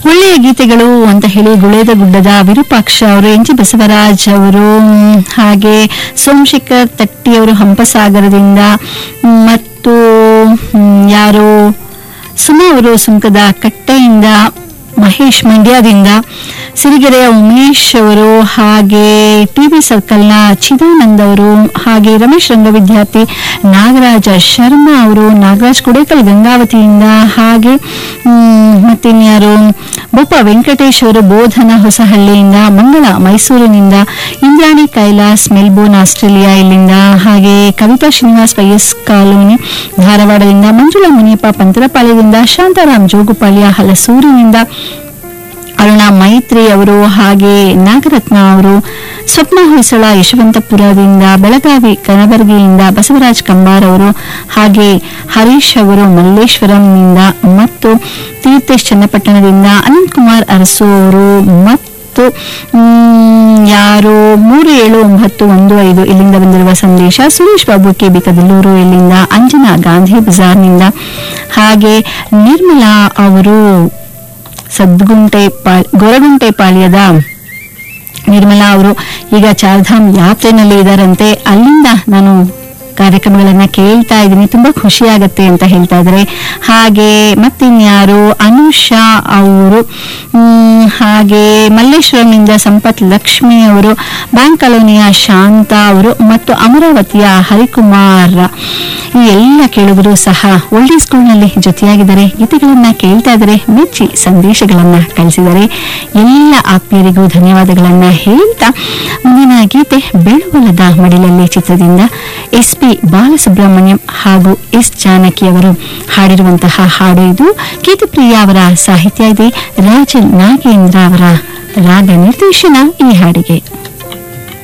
ಒಳ್ಳೆಯ ಗೀತೆಗಳು ಅಂತ ಹೇಳಿ ಗುಳೇದ ಗುಡ್ಡದ ವಿರೂಪಾಕ್ಷ ಅವರು ಎನ್ ಜಿ ಬಸವರಾಜ್ ಅವರು ಮ್, ಹಾಗೆ ಸೋಮಶೇಖರ್ ತಟ್ಟಿ ಅವರು ಹಂಪಸಾಗರದಿಂದ ಮ್, ಮತ್ತು ಮ್, ಯಾರು ಸುಮಾ ಅವರು ಸುಂಕದ ಕಟ್ಟೆಯಿಂದ ಮಹೇಶ್ ಮಂಡ್ಯದಿಂದ ಸಿರಿಗೆರೆಯ ಉಮೇಶ್ ಅವರು ಹಾಗೆ ಟಿವಿ ಸರ್ಕಲ್ನ ಚಿದಾನಂದ್ ಅವರು ಹಾಗೆ ರಮೇಶ್ ರಂಗ ವಿದ್ಯಾರ್ಥಿ ನಾಗರಾಜ ಶರ್ಮಾ ಅವರು ನಾಗರಾಜ್ ಕುಡೇಕಲ್ ಗಂಗಾವತಿಯಿಂದ ಹಾಗೆ ಮ್, ಮತ್ತಿನ್ಯಾರು ಬೋಪ ವೆಂಕಟೇಶ್ ಅವರು ಬೋಧನ ಹೊಸಹಳ್ಳಿಯಿಂದ ಮಂಗಳ ಮೈಸೂರಿನಿಂದ ಇಂದ್ರಾಣಿ ಕೈಲಾಸ್ ಮೆಲ್ಬೋರ್ನ್ ಆಸ್ಟ್ರೇಲಿಯಾ ಇಲ್ಲಿಂದ ಹಾಗೆ ಕವಿತಾ ಶ್ರೀನಿವಾಸ್ ವೈಎಸ್ ಕಾಲೋನಿ ಧಾರವಾಡದಿಂದ ಮಂಜುಳಾ ಮುನಿಯಪ್ಪ ಪಂತರಪಾಳ್ಯದಿಂದ ಶಾಂತಾರಾಮ್ ಜೋಗುಪಾಳ್ಯ ಹಲಸೂರಿನಿಂದ ಅರುಣಾ ಮೈತ್ರಿ ಅವರು ಹಾಗೆ ನಾಗರತ್ನ ಅವರು ಸ್ವಪ್ನ ಹೊಯ್ಸಳ ಯಶವಂತಪುರದಿಂದ ಬೆಳಗಾವಿ ಕನಬರ್ಗಿಯಿಂದ ಬಸವರಾಜ್ ಕಂಬಾರ್ ಅವರು ಹಾಗೆ ಹರೀಶ್ ಅವರು ಮಲ್ಲೇಶ್ವರಂನಿಂದ ಮತ್ತು ತೀರ್ಥೇಶ್ ಚನ್ನಪಟ್ಟಣದಿಂದ ಅನಂತ್ ಕುಮಾರ್ ಅರಸು ಅವರು ಮತ್ತು ಮ್, ಯಾರು ಮೂರು ಏಳು ಒಂಬತ್ತು ಒಂದು ಐದು ಇಲ್ಲಿಂದ ಬಂದಿರುವ ಸಂದೇಶ ಸುರೇಶ್ ಬಾಬು ಕೆ ಬಿ ಕದಲೂರು ಇಲ್ಲಿಂದ ಅಂಜನಾ ಗಾಂಧಿ ಬಜಾರ್ನಿಂದ ಹಾಗೆ ನಿರ್ಮಲಾ ಅವರು ಸದ್ಗುಂಟೆ ಪಾ- ಗೊರಗುಂಟೆ ಪಾಳ್ಯದ ನಿರ್ಮಲಾ ಅವರು ಈಗ ಚಾರ್ಧಾಮ್ ಯಾತ್ರೆನಲ್ಲಿ ಇದ್ದಾರಂತೆ ಅಲ್ಲಿಂದ ನಾನು ಕಾರ್ಯಕ್ರಮಗಳನ್ನ ಕೇಳ್ತಾ ಇದ್ದೀನಿ ತುಂಬಾ ಖುಷಿ ಆಗತ್ತೆ ಅಂತ ಹೇಳ್ತಾ ಇದ್ದಾರೆ ಹಾಗೆ ಮತ್ತಿನ್ಯಾರು ಅನುಷಾ ಅವರು ಮ್, ಹಾಗೆ ಮಲ್ಲೇಶ್ವರಂನಿಂದ ಸಂಪತ್ ಲಕ್ಷ್ಮಿ ಅವರು ಬ್ಯಾಂಕ್ ಕಾಲೋನಿಯ ಶಾಂತ ಅವರು ಮತ್ತು ಅಮರಾವತಿಯ ಹರಿಕುಮಾರ್ ಈ ಎಲ್ಲ ಕೇಳುಗರು ಸಹ ಓಲ್ಡ್ ಸ್ಕೂಲ್ನಲ್ಲಿ ಜೊತೆಯಾಗಿದ್ದಾರೆ ಗೀತೆಗಳನ್ನ ಕೇಳ್ತಾ ಇದ್ದಾರೆ ಮೆಚ್ಚಿ ಸಂದೇಶಗಳನ್ನ ಕಳಿಸಿದ್ದಾರೆ ಎಲ್ಲ ಆತ್ಮೀಯರಿಗೂ ಧನ್ಯವಾದಗಳನ್ನ ಹೇಳ್ತಾ ಮುಂದಿನ ಗೀತೆ ಬೆಳುವಲದ ಮಡಿಲಲ್ಲಿ ಚಿತ್ರದಿಂದ ಎಸ್ ಪಿ ಬಾಲಸುಬ್ರಹ್ಮಣ್ಯಂ ಹಾಗೂ ಎಸ್ ಜಾನಕಿ ಅವರು ಹಾಡಿರುವಂತಹ ಹಾಡು ಇದು ಕೀರ್ತಿಪ್ರಿಯ ಅವರ ಸಾಹಿತ್ಯ ಇದೆ ರಾಜನ್ ನಾಗೇಂದ್ರ ಅವರ ರಾಗ ನಿರ್ದೇಶನ ಈ ಹಾಡಿಗೆ